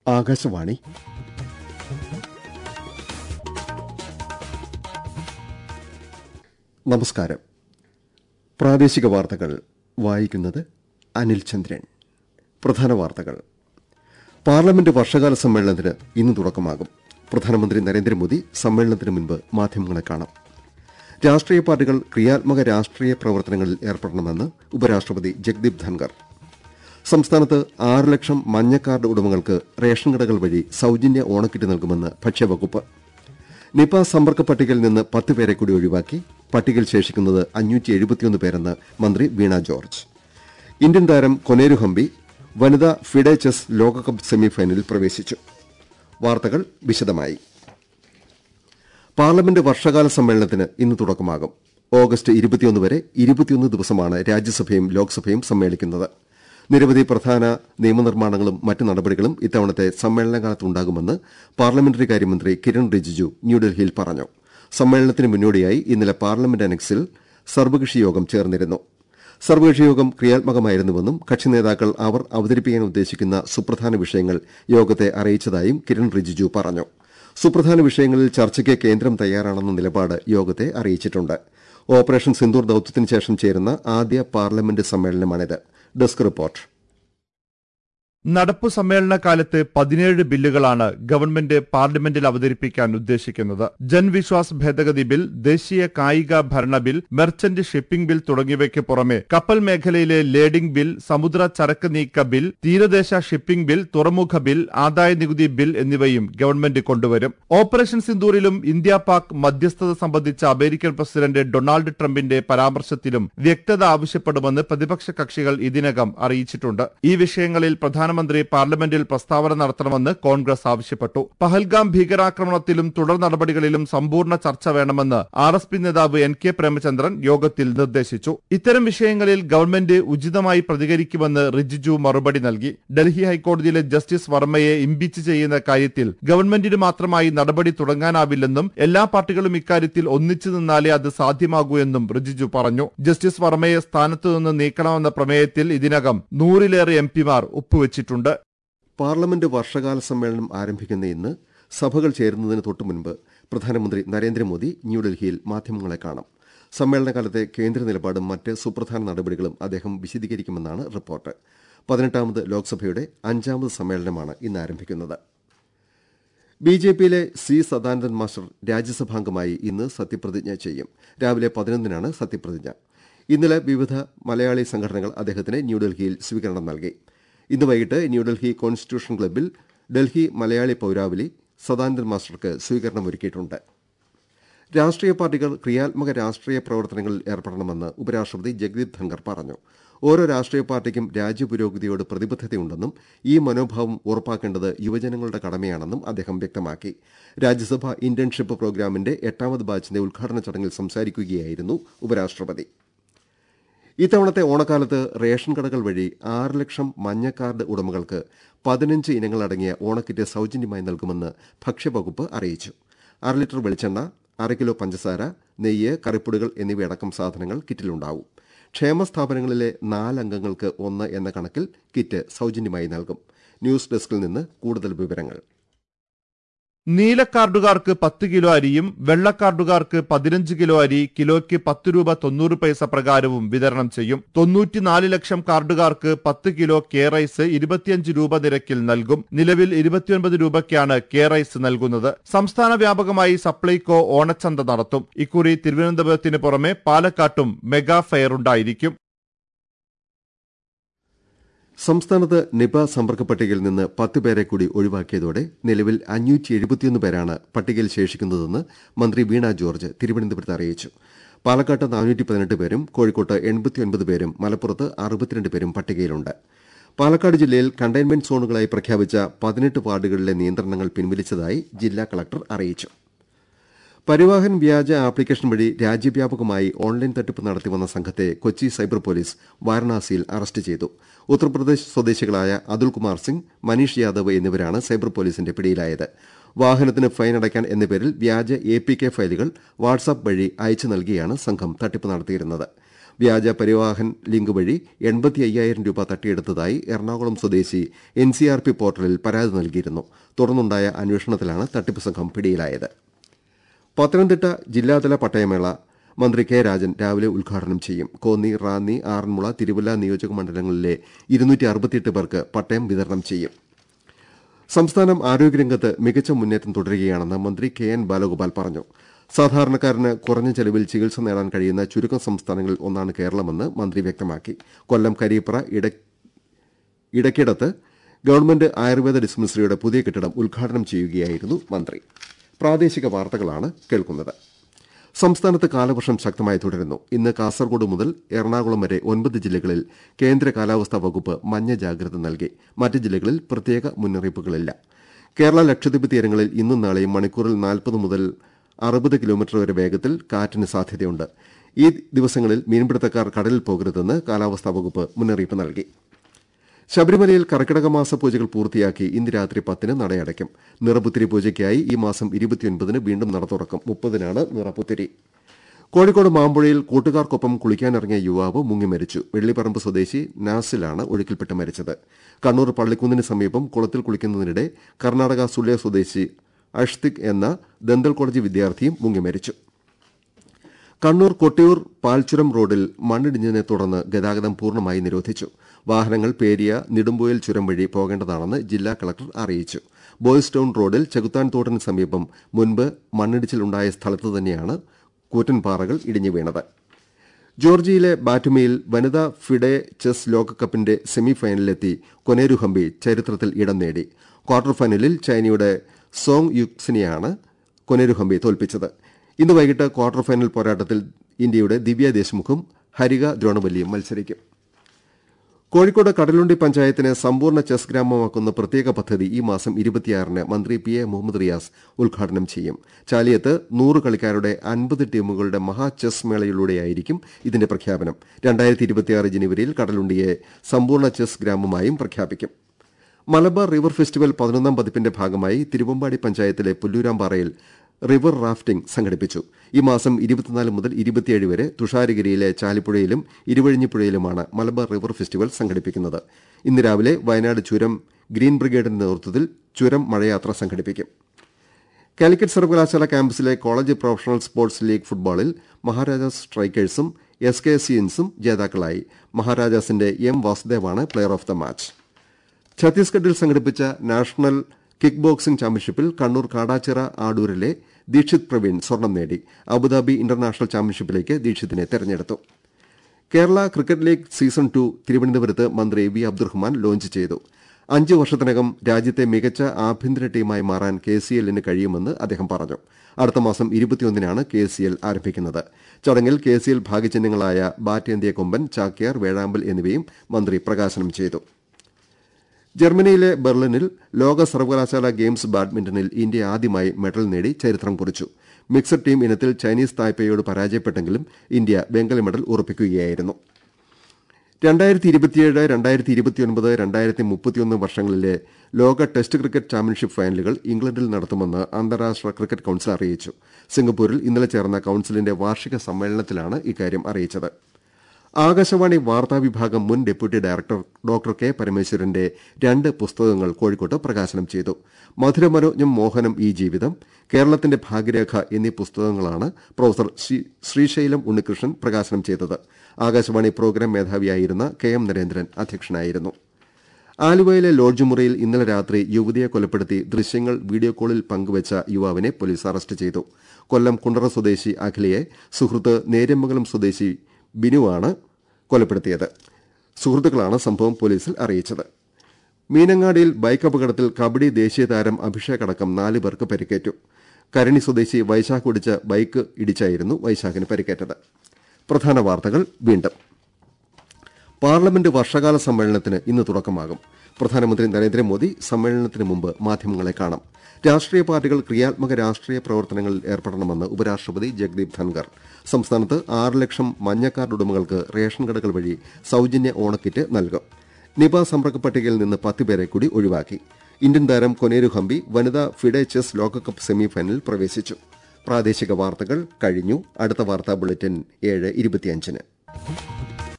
ആകാശവാണി നമസ്കാരം പ്രാദേശിക വാർത്തകൾ വായിക്കുന്നത് അനിൽ ചന്ദ്രൻ പ്രധാന വാർത്തകൾ പാർലമെന്റ് വർഷകാല സമ്മേളനത്തിന് ഇന്ന് തുടക്കമാകും പ്രധാനമന്ത്രി നരേന്ദ്രമോദി സമ്മേളനത്തിന് മുൻപ് മാധ്യമങ്ങളെ കാണും രാഷ്ട്രീയ പാർട്ടികൾ ക്രിയാത്മക രാഷ്ട്രീയ പ്രവർത്തനങ്ങളിൽ ഏർപ്പെടണമെന്ന് ഉപരാഷ്ട്രപതി ജഗ്ദീപ് ധൻകർ സംസ്ഥാനത്ത് ആറ് ലക്ഷം മഞ്ഞ കാർഡ് ഉടമകൾക്ക് റേഷൻ കടകൾ വഴി സൌജന്യ ഓണക്കിറ്റ് നൽകുമെന്ന് ഭക്ഷ്യവകുപ്പ് നിപ സമ്പർക്ക പട്ടികയിൽ നിന്ന് പത്ത് പേരെ കൂടി ഒഴിവാക്കി പട്ടികയിൽ ശേഷിക്കുന്നത് അഞ്ഞൂറ്റി എഴുപത്തിയൊന്ന് പേരെന്ന് മന്ത്രി വീണ ജോർജ് ഇന്ത്യൻ താരം കൊനേരു ഹംപി വനിതാ ഫിഡെ ചെസ് ലോകകപ്പ് സെമിഫൈനലിൽ പ്രവേശിച്ചു വാർത്തകൾ വിശദമായി പാർലമെന്റ് വർഷകാല സമ്മേളനത്തിന് ഇന്ന് തുടക്കമാകും ഓഗസ്റ്റ് ഇരുപത്തിയൊന്ന് വരെ ഇരുപത്തിയൊന്ന് ദിവസമാണ് രാജ്യസഭയും ലോക്സഭയും സമ്മേളിക്കുന്നത് നിരവധി പ്രധാന നിയമനിർമ്മാണങ്ങളും മറ്റ് നടപടികളും ഇത്തവണത്തെ സമ്മേളനകാലത്തുണ്ടാകുമെന്ന് പാർലമെന്ററി കാര്യമന്ത്രി കിരൺ റിജിജു ന്യൂഡൽഹിയിൽ പറഞ്ഞു സമ്മേളനത്തിന് മുന്നോടിയായി ഇന്നലെ പാർലമെന്റ് അനക്സിൽ സർവകക്ഷി യോഗം ചേർന്നിരുന്നു സർവകക്ഷി യോഗം ക്രിയാത്മകമായിരുന്നുവെന്നും കക്ഷി നേതാക്കൾ അവർ അവതരിപ്പിക്കാൻ ഉദ്ദേശിക്കുന്ന സുപ്രധാന വിഷയങ്ങൾ യോഗത്തെ അറിയിച്ചതായും കിരൺ റിജിജു പറഞ്ഞു സുപ്രധാന വിഷയങ്ങളിൽ ചർച്ചയ്ക്ക് കേന്ദ്രം തയ്യാറാണെന്ന നിലപാട് യോഗത്തെ അറിയിച്ചിട്ടുണ്ട് ഓപ്പറേഷൻ സിന്ദൂർ ദൌത്യത്തിന് ശേഷം ചേരുന്ന ആദ്യ പാർലമെന്റ് സമ്മേളനമാണിത് ഡെസ്ക് റിപ്പോർട്ട് നടപ്പു സമ്മേളന കാലത്ത് പതിനേഴ് ബില്ലുകളാണ് ഗവൺമെന്റ് പാർലമെന്റിൽ അവതരിപ്പിക്കാൻ ഉദ്ദേശിക്കുന്നത് ജൻവിശ്വാസ് ഭേദഗതി ബിൽ ദേശീയ കായിക ഭരണ ബിൽ മെർച്ചന്റ് ഷിപ്പിംഗ് ബിൽ തുടങ്ങിയവയ്ക്ക് പുറമെ കപ്പൽ മേഖലയിലെ ലേഡിംഗ് ബിൽ സമുദ്ര ചരക്ക് നീക്ക ബിൽ തീരദേശ ഷിപ്പിംഗ് ബിൽ തുറമുഖ ബിൽ ആദായ നികുതി ബിൽ എന്നിവയും ഗവൺമെന്റ് കൊണ്ടുവരും ഓപ്പറേഷൻ സിന്ദൂറിലും ഇന്ത്യ പാക് മധ്യസ്ഥത സംബന്ധിച്ച അമേരിക്കൻ പ്രസിഡന്റ് ഡൊണാൾഡ് ട്രംപിന്റെ പരാമർശത്തിലും വ്യക്തത ആവശ്യപ്പെടുമെന്ന് പ്രതിപക്ഷ കക്ഷികൾ ഇതിനകം അറിയിച്ചിട്ടുണ്ട് ഈ വിഷയങ്ങളിൽ പ്രധാനമന്ത്രി പാർലമെന്റിൽ പ്രസ്താവന നടത്തണമെന്ന് കോൺഗ്രസ് ആവശ്യപ്പെട്ടു പഹൽഗാം ഭീകരാക്രമണത്തിലും തുടർ നടപടികളിലും സമ്പൂർണ്ണ ചർച്ച വേണമെന്ന് ആർ എസ് പി നേതാവ് എൻ കെ പ്രേമചന്ദ്രൻ യോഗത്തിൽ നിർദ്ദേശിച്ചു ഇത്തരം വിഷയങ്ങളിൽ ഗവൺമെന്റ് ഉചിതമായി പ്രതികരിക്കുമെന്ന് റിജിജു മറുപടി നൽകി ഡൽഹി ഹൈക്കോടതിയിലെ ജസ്റ്റിസ് വർമ്മയെ ഇംപീച്ച് ചെയ്യുന്ന കാര്യത്തിൽ ഗവൺമെന്റിന് മാത്രമായി നടപടി തുടങ്ങാനാവില്ലെന്നും എല്ലാ പാർട്ടികളും ഇക്കാര്യത്തിൽ ഒന്നിച്ചു നിന്നാലേ അത് സാധ്യമാകൂ എന്നും റിജിജു പറഞ്ഞു ജസ്റ്റിസ് വർമ്മയെ സ്ഥാനത്തു നിന്ന് നീക്കണമെന്ന പ്രമേയത്തിൽ ഇതിനകം നൂറിലേറെ എം പിമാർ ഒപ്പുവച്ചിട്ടുണ്ട് പാർലമെന്റ് വർഷകാല സമ്മേളനം ആരംഭിക്കുന്ന ഇന്ന് സഭകൾ ചേരുന്നതിന് തൊട്ടുമുൻപ് പ്രധാനമന്ത്രി നരേന്ദ്രമോദി ന്യൂഡൽഹിയിൽ മാധ്യമങ്ങളെ കാണും സമ്മേളനകാലത്തെ കേന്ദ്ര നിലപാടും മറ്റ് സുപ്രധാന നടപടികളും അദ്ദേഹം വിശദീകരിക്കുമെന്നാണ് റിപ്പോർട്ട് പതിനെട്ടാമത് ലോക്സഭയുടെ അഞ്ചാമത് സമ്മേളനമാണ് ഇന്ന് ആരംഭിക്കുന്നത് ബി ജെ പിയിലെ സി സദാനന്ദൻ മാസ്റ്റർ രാജ്യസഭാംഗമായി ഇന്ന് സത്യപ്രതിജ്ഞ ചെയ്യും രാവിലെ പതിനൊന്നിനാണ് സത്യപ്രതിജ്ഞ ഇന്നലെ വിവിധ മലയാളി സംഘടനകൾ അദ്ദേഹത്തിന് ന്യൂഡൽഹിയിൽ സ്വീകരണം നൽകി ഇന്ന് വൈകിട്ട് ന്യൂഡൽഹി കോൺസ്റ്റിറ്റ്യൂഷൻ ക്ലബ്ബിൽ ഡൽഹി മലയാളി പൌരാവലി സദാനന്ദൻ മാസ്റ്റർക്ക് സ്വീകരണമൊരുക്കിയിട്ടുണ്ട് രാഷ്ട്രീയ പാർട്ടികൾ ക്രിയാത്മക രാഷ്ട്രീയ പ്രവർത്തനങ്ങളിൽ ഏർപ്പെടണമെന്ന് ഉപരാഷ്ട്രപതി ജഗ്ദീപ് ധൻകർ പറഞ്ഞു ഓരോ രാഷ്ട്രീയ പാർട്ടിക്കും രാജ്യപുരോഗതിയോട് പ്രതിബദ്ധതയുണ്ടെന്നും ഈ മനോഭാവം ഉറപ്പാക്കേണ്ടത് യുവജനങ്ങളുടെ കടമയാണെന്നും അദ്ദേഹം വ്യക്തമാക്കി രാജ്യസഭ ഇന്റേൺഷിപ്പ് പ്രോഗ്രാമിന്റെ എട്ടാമത് ബാച്ചിന്റെ ഉദ്ഘാടന ചടങ്ങിൽ സംസാരിക്കുകയായിരുന്നു ഉപരാഷ്ട്രപതി ഇത്തവണത്തെ ഓണക്കാലത്ത് റേഷൻ കടകൾ വഴി ആറ് ലക്ഷം മഞ്ഞ കാർഡ് ഉടമകൾക്ക് പതിനഞ്ച് ഇനങ്ങളടങ്ങിയ ഓണക്കിറ്റ് സൌജന്യമായി നൽകുമെന്ന് ഭക്ഷ്യവകുപ്പ് അറിയിച്ചു അര ലിറ്റർ വെളിച്ചെണ്ണ അര കിലോ പഞ്ചസാര നെയ്യ് കറിപ്പൊടികൾ എന്നിവയടക്കം സാധനങ്ങൾ കിറ്റിലുണ്ടാവും ക്ഷേമ സ്ഥാപനങ്ങളിലെ നാലംഗങ്ങൾക്ക് ഒന്ന് എന്ന കണക്കിൽ കിറ്റ് സൌജന്യമായി നൽകും ന്യൂസ് ഡെസ്കിൽ നിന്ന് കൂടുതൽ വിവരങ്ങൾ നീലക്കാർഡുകാർക്ക് പത്ത് കിലോ അരിയും വെള്ളക്കാർഡുകാർക്ക് പതിനഞ്ച് കിലോ അരി കിലോയ്ക്ക് പത്ത് രൂപ തൊണ്ണൂറ് പൈസ പ്രകാരവും വിതരണം ചെയ്യും തൊണ്ണൂറ്റിനാല് ലക്ഷം കാർഡുകാർക്ക് പത്ത് കിലോ കെ റൈസ് ഇരുപത്തിയഞ്ച് രൂപ നിരക്കിൽ നൽകും നിലവിൽ ഇരുപത്തിയൊൻപത് രൂപയ്ക്കാണ് കെ റൈസ് നൽകുന്നത് സംസ്ഥാന വ്യാപകമായി സപ്ലൈകോ ഓണച്ചന്ത നടത്തും ഇക്കുറി തിരുവനന്തപുരത്തിന് പുറമെ പാലക്കാട്ടും മെഗാ ഫെയർ ഉണ്ടായിരിക്കും സംസ്ഥാനത്ത് നിപ സമ്പർക്ക പട്ടികയിൽ നിന്ന് പത്ത് പേരെ കൂടി ഒഴിവാക്കിയതോടെ നിലവിൽ അഞ്ഞൂറ്റി എഴുപത്തിയൊന്ന് പേരാണ് പട്ടികയിൽ ശേഷിക്കുന്നതെന്ന് മന്ത്രി വീണ ജോർജ് തിരുവനന്തപുരത്ത് അറിയിച്ചു പാലക്കാട്ട് നാനൂറ്റി പതിനെട്ട് പേരും കോഴിക്കോട്ട് എൺപത്തിയൊൻപത് പേരും മലപ്പുറത്ത് അറുപത്തിരണ്ട് പേരും പട്ടികയിലുണ്ട് പാലക്കാട് ജില്ലയിൽ കണ്ടെയ്ൻമെന്റ് സോണുകളായി പ്രഖ്യാപിച്ച പതിനെട്ട് വാർഡുകളിലെ നിയന്ത്രണങ്ങൾ പിൻവലിച്ചതായി ജില്ലാ കളക്ടർ അറിയിച്ചു പരിവാഹൻ വ്യാജ ആപ്ലിക്കേഷൻ വഴി രാജ്യവ്യാപകമായി ഓൺലൈൻ തട്ടിപ്പ് നടത്തിവന്ന സംഘത്തെ കൊച്ചി സൈബർ പോലീസ് വാരണാസിയിൽ അറസ്റ്റ് ചെയ്തു ഉത്തർപ്രദേശ് സ്വദേശികളായ അതുൽകുമാർ സിംഗ് മനീഷ് യാദവ് എന്നിവരാണ് സൈബർ പോലീസിന്റെ പിടിയിലായത് വാഹനത്തിന് ഫൈൻ അടയ്ക്കാൻ എന്ന പേരിൽ വ്യാജ എ പി കെ ഫയലുകൾ വാട്സാപ്പ് വഴി അയച്ചു നൽകിയാണ് സംഘം തട്ടിപ്പ് നടത്തിയിരുന്നത് വ്യാജ പരിവാഹൻ ലിങ്ക് വഴി എൺപത്തി അയ്യായിരം രൂപ തട്ടിയെടുത്തതായി എറണാകുളം സ്വദേശി എൻ സി ആർ പി പോർട്ടലിൽ പരാതി നൽകിയിരുന്നു തുടർന്നുണ്ടായ അന്വേഷണത്തിലാണ് തട്ടിപ്പ് സംഘം പിടിയിലായത് പത്തനംതിട്ട ജില്ലാതല പട്ടയമേള മന്ത്രി കെ രാജൻ രാവിലെ ഉദ്ഘാടനം ചെയ്യും കോന്നി റാന്നി ആറന്മുള തിരുവല്ല നിയോജക മണ്ഡലങ്ങളിലെ ഇരുന്നൂറ്റി അറുപത്തിയെട്ട് പേർക്ക് പട്ടയം വിതരണം ചെയ്യും സംസ്ഥാനം ആരോഗ്യരംഗത്ത് മികച്ച മുന്നേറ്റം തുടരുകയാണെന്ന് മന്ത്രി കെ എൻ ബാലഗോപാൽ പറഞ്ഞു സാധാരണക്കാരന് കുറഞ്ഞ ചെലവിൽ ചികിത്സ നേടാൻ കഴിയുന്ന ചുരുക്കം സംസ്ഥാനങ്ങളിൽ ഒന്നാണ് കേരളമെന്ന് മന്ത്രി വ്യക്തമാക്കി കൊല്ലം കരിയപ്ര ഇട ഇടയ്ക്കിടത്ത് ഗവൺമെന്റ് ആയുർവേദ ഡിസ്പെൻസറിയുടെ പുതിയ കെട്ടിടം ഉദ്ഘാടനം ചെയ്യുകയായിരുന്നു മന്ത്രി പ്രാദേശിക വാർത്തകളാണ് കേൾക്കുന്നത് സംസ്ഥാനത്ത് കാലവർഷം ശക്തമായി തുടരുന്നു ഇന്ന് കാസർഗോഡ് മുതൽ എറണാകുളം വരെ ഒൻപത് ജില്ലകളിൽ കേന്ദ്ര കാലാവസ്ഥാ വകുപ്പ് മഞ്ഞ ജാഗ്രത നൽകി മറ്റ് ജില്ലകളിൽ പ്രത്യേക മുന്നറിയിപ്പുകളില്ല കേരള ലക്ഷദ്വീപ് തീരങ്ങളിൽ ഇന്നും നാളെയും മണിക്കൂറിൽ നാൽപ്പത് മുതൽ അറുപത് കിലോമീറ്റർ വരെ വേഗത്തിൽ കാറ്റിന് സാധ്യതയുണ്ട് ഈ ദിവസങ്ങളിൽ മീൻപിടുത്തക്കാർ കടലിൽ പോകരുതെന്ന് കാലാവസ്ഥാ വകുപ്പ് മുന്നറിയിപ്പ് നൽകി ശബരിമലയിൽ കർക്കിടക മാസ പൂജകൾ പൂർത്തിയാക്കി ഇന്ന് രാത്രി പത്തിന് നടയടയ്ക്കും നിറപുത്തിരി പൂജയ്ക്കായി ഈ മാസം ഇരുപത്തിയൊൻപതിന് വീണ്ടും നട തുറക്കും മുപ്പതിനാണ് നിറപുത്തിരി കോഴിക്കോട് മാമ്പുഴയിൽ കൂട്ടുകാർക്കൊപ്പം കുളിക്കാനിറങ്ങിയ യുവാവ് മുങ്ങി മരിച്ചു വെള്ളിപ്പറമ്പ് സ്വദേശി നാസിലാണ് ഒഴുക്കിൽപ്പെട്ട് മരിച്ചത് കണ്ണൂർ പള്ളിക്കുന്നിന് സമീപം കുളത്തിൽ കുളിക്കുന്നതിനിടെ കർണാടക സുള്ളിയ സ്വദേശി അഷ്തിക് എന്ന ദന്തൽ കോളേജ് വിദ്യാർത്ഥിയും മുങ്ങി മരിച്ചു കണ്ണൂർ കൊട്ടിയൂർ പാൽച്ചുരം റോഡിൽ മണ്ണിടിഞ്ഞതിനെ തുടർന്ന് ഗതാഗതം പൂർണ്ണമായി നിരോധിച്ചു വാഹനങ്ങൾ പേരിയ നെടുമ്പോയിൽ ചുരം വഴി പോകേണ്ടതാണെന്ന് ജില്ലാ കളക്ടർ അറിയിച്ചു ബോയ്സ് ടൌൺ റോഡിൽ ചെകുത്താൻ തോട്ടിന് സമീപം മുൻപ് മണ്ണിടിച്ചിലുണ്ടായ സ്ഥലത്ത് തന്നെയാണ് കൂറ്റൻ പാറകൾ ഇടിഞ്ഞു വീണത് ജോർജിയയിലെ ബാറ്റുമയിൽ വനിതാ ഫിഡെ ചെസ് ലോകകപ്പിന്റെ സെമിഫൈനലിലെത്തി കൊനേരു ഹംപി ചരിത്രത്തിൽ ഇടം നേടി ക്വാർട്ടർ ഫൈനലിൽ ചൈനയുടെ സോങ് യുക്സിനെയാണ് കൊനേരു ഹംപി തോൽപ്പിച്ചത് ഇന്ന് വൈകിട്ട് ക്വാർട്ടർ ഫൈനൽ പോരാട്ടത്തിൽ ഇന്ത്യയുടെ ദിവ്യ ദേശ്മുഖും ഹരിക ദ്രോണവല്ലിയും മത്സരിക്കും കോഴിക്കോട് കടലുണ്ടി പഞ്ചായത്തിനെ സമ്പൂർണ്ണ ചെസ് ഗ്രാമമാക്കുന്ന പ്രത്യേക പദ്ധതി ഈ മാസം ഇരുപത്തിയാറിന് മന്ത്രി പി എ മുഹമ്മദ് റിയാസ് ഉദ്ഘാടനം ചെയ്യും ചാലിയത്ത് നൂറ് കളിക്കാരുടെ അൻപത് ടീമുകളുടെ മഹാ ചെസ് മേളയിലൂടെയായിരിക്കും ഇതിന്റെ പ്രഖ്യാപനം രണ്ടായിരത്തി ഇരുപത്തിയാറ് ജനുവരിയിൽ കടലുണ്ടിയെ സമ്പൂർണ്ണ ചെസ് ഗ്രാമമായും പ്രഖ്യാപിക്കും മലബാർ റിവർ ഫെസ്റ്റിവൽ പതിനൊന്നാം പതിപ്പിന്റെ ഭാഗമായി തിരുവമ്പാടി പഞ്ചായത്തിലെ പുല്ലൂരാമ്പാറയിൽ റിവർ റാഫ്റ്റിംഗ് സംഘടിപ്പിച്ചു ഈ മാസം ഇരുപത്തിനാല് മുതൽ ഇരുപത്തിയേഴ് വരെ തുഷാരഗിരിയിലെ ചാലിപ്പുഴയിലും ഇരുവഴിഞ്ഞിപ്പുഴയിലുമാണ് മലബാർ റിവർ ഫെസ്റ്റിവൽ സംഘടിപ്പിക്കുന്നത് ഇന്ന് രാവിലെ വയനാട് ചുരം ഗ്രീൻ ബ്രിഗേഡിന്റെ നേതൃത്വത്തിൽ ചുരം മഴയാത്ര സംഘടിപ്പിക്കും കാലിക്കറ്റ് സർവകലാശാല ക്യാമ്പസിലെ കോളേജ് പ്രൊഫഷണൽ സ്പോർട്സ് ലീഗ് ഫുട്ബോളിൽ മഹാരാജാസ് സ്ട്രൈക്കേഴ്സും എസ് കെ സിയൻസും ജേതാക്കളായി മഹാരാജാസിന്റെ എം വാസുദേവാണ് പ്ലെയർ ഓഫ് ദ മാച്ച് ഛത്തീസ്ഗഡിൽ സംഘടിപ്പിച്ച നാഷണൽ കിക്ക് ബോക്സിംഗ് ചാമ്പ്യൻഷിപ്പിൽ കണ്ണൂർ കാടാച്ചിറ ആഡൂരിലെ ദീക്ഷിത് പ്രവീൺ സ്വർണം നേടി അബുദാബി ഇന്റർനാഷണൽ ചാമ്പ്യൻഷിപ്പിലേക്ക് ദീക്ഷിതിനെ തെരഞ്ഞെടുത്തു Kerala cricket league season two തിരുവനന്തപുരത്ത് മന്ത്രി വി അബ്ദുറഹ്മാൻ ലോഞ്ച് ചെയ്തു അഞ്ച് വർഷത്തിനകം രാജ്യത്തെ മികച്ച ആഭ്യന്തര ടീമായി മാറാൻ കെ സി എല്ലിന് കഴിയുമെന്ന് അദ്ദേഹം പറഞ്ഞു അടുത്ത മാസം ഇരുപത്തിയൊന്നിനാണ് കെ സി എൽ ആരംഭിക്കുന്നത് ചടങ്ങിൽ കെ സി എൽ ഭാഗ്യചിഹ്നങ്ങളായ ബാറ്റേന്ത്യ കൊമ്പൻ ചാക്യാർ വേഴാമ്പൽ എന്നിവയും മന്ത്രി പ്രകാശനം ചെയ്തു ജർമ്മനിയിലെ ബെർലിനിൽ ലോക സർവകലാശാല ഗെയിംസ് ബാഡ്മിന്റണിൽ ഇന്ത്യ ആദ്യമായി മെഡൽ നേടി ചരിത്രം കുറിച്ചു മിക്സഡ് ടീം ഇനത്തിൽ ചൈനീസ് തായ്പേയോട് പരാജയപ്പെട്ടെങ്കിലും ഇന്ത്യ വെങ്കല മെഡൽ ഉറപ്പിക്കുകയായിരുന്നു രണ്ടായിരത്തി ഇരുപത്തിയേഴ് രണ്ടായിരത്തി ഇരുപത്തിയൊൻപത് രണ്ടായിരത്തി മുപ്പത്തിയൊന്ന് വർഷങ്ങളിലെ ലോക ടെസ്റ്റ് ക്രിക്കറ്റ് ചാമ്പ്യൻഷിപ്പ് ഫൈനലുകൾ ഇംഗ്ലണ്ടിൽ നടത്തുമെന്ന് അന്താരാഷ്ട്ര ക്രിക്കറ്റ് കൌൺസിൽ അറിയിച്ചു സിംഗപ്പൂരിൽ ഇന്നലെ ചേർന്ന കൌൺസിലിന്റെ വാർഷിക സമ്മേളനത്തിലാണ് ഇക്കാര്യം അറിയിച്ചത് ആകാശവാണി വാർത്താ വിഭാഗം മുൻ ഡെപ്യൂട്ടി ഡയറക്ടർ ഡോക്ടർ കെ പരമേശ്വരന്റെ രണ്ട് പുസ്തകങ്ങൾ കോഴിക്കോട്ട് പ്രകാശനം ചെയ്തു മധുരമനോജ്ഞം മോഹനം ഈ ജീവിതം കേരളത്തിന്റെ ഭാഗ്യരേഖ എന്നീ പുസ്തകങ്ങളാണ് പ്രൊഫസർ ശ്രീശൈലം ഉണ്ണികൃഷ്ണൻ പ്രകാശനം ചെയ്തത് ആകാശവാണി പ്രോഗ്രാം മേധാവിയായിരുന്ന കെ എം നരേന്ദ്രൻ അധ്യക്ഷനായിരുന്നു ആലുവയിലെ ലോഡ്ജ് മുറിയിൽ ഇന്നലെ രാത്രി യുവതിയെ കൊലപ്പെടുത്തി ദൃശ്യങ്ങൾ വീഡിയോ കോളിൽ പങ്കുവച്ച യുവാവിനെ പോലീസ് അറസ്റ്റ് ചെയ്തു കൊല്ലം കുണ്ടറ സ്വദേശി അഖിലയെ സുഹൃത്ത് നേര്യമംഗലം സ്വദേശി ബിനുവാണ് കൊലപ്പെടുത്തിയത് സുഹൃത്തുക്കളാണ് സംഭവം പോലീസിൽ അറിയിച്ചത് മീനങ്ങാടിയിൽ ബൈക്ക് അപകടത്തിൽ കബഡി ദേശീയ താരം അഭിഷേക് അടക്കം നാല് പേർക്ക് പരിക്കേറ്റു കരണി സ്വദേശി വൈശാഖ് ഓടിച്ച ബൈക്ക് ഇടിച്ചായിരുന്നു വൈശാഖിന് പരിക്കേറ്റത് പ്രധാന വാർത്തകൾ വീണ്ടും പാർലമെന്റ് വർഷകാല സമ്മേളനത്തിന് ഇന്ന് തുടക്കമാകും പ്രധാനമന്ത്രി നരേന്ദ്രമോദി സമ്മേളനത്തിന് മുമ്പ് മാധ്യമങ്ങളെ കാണും രാഷ്ട്രീയ പാർട്ടികൾ ക്രിയാത്മക രാഷ്ട്രീയ പ്രവർത്തനങ്ങളിൽ ഏർപ്പെടണമെന്ന് ഉപരാഷ്ട്രപതി ജഗ്ദീപ് ധൻകർ സംസ്ഥാനത്ത് ആറ് ലക്ഷം മഞ്ഞ കാർഡ് ഉടമകൾക്ക് റേഷൻ കടകൾ വഴി സൌജന്യ ഓണക്കിറ്റ് നൽകും നിപ സമ്പർക്ക പട്ടികയിൽ നിന്ന് പത്ത് പേരെ കൂടി ഒഴിവാക്കി ഇന്ത്യൻ താരം കൊനേരു ഹംപി വനിതാ ഫിഡെ ചെസ് ലോകകപ്പ് സെമിഫൈനലിൽ പ്രവേശിച്ചു പ്രാദേശിക വാർത്തകൾ കഴിഞ്ഞു അടുത്ത വാർത്താ ബുള്ളറ്റിൻ ഏഴ് ഇരുപത്തിയഞ്ചിന് ന്യൂസ്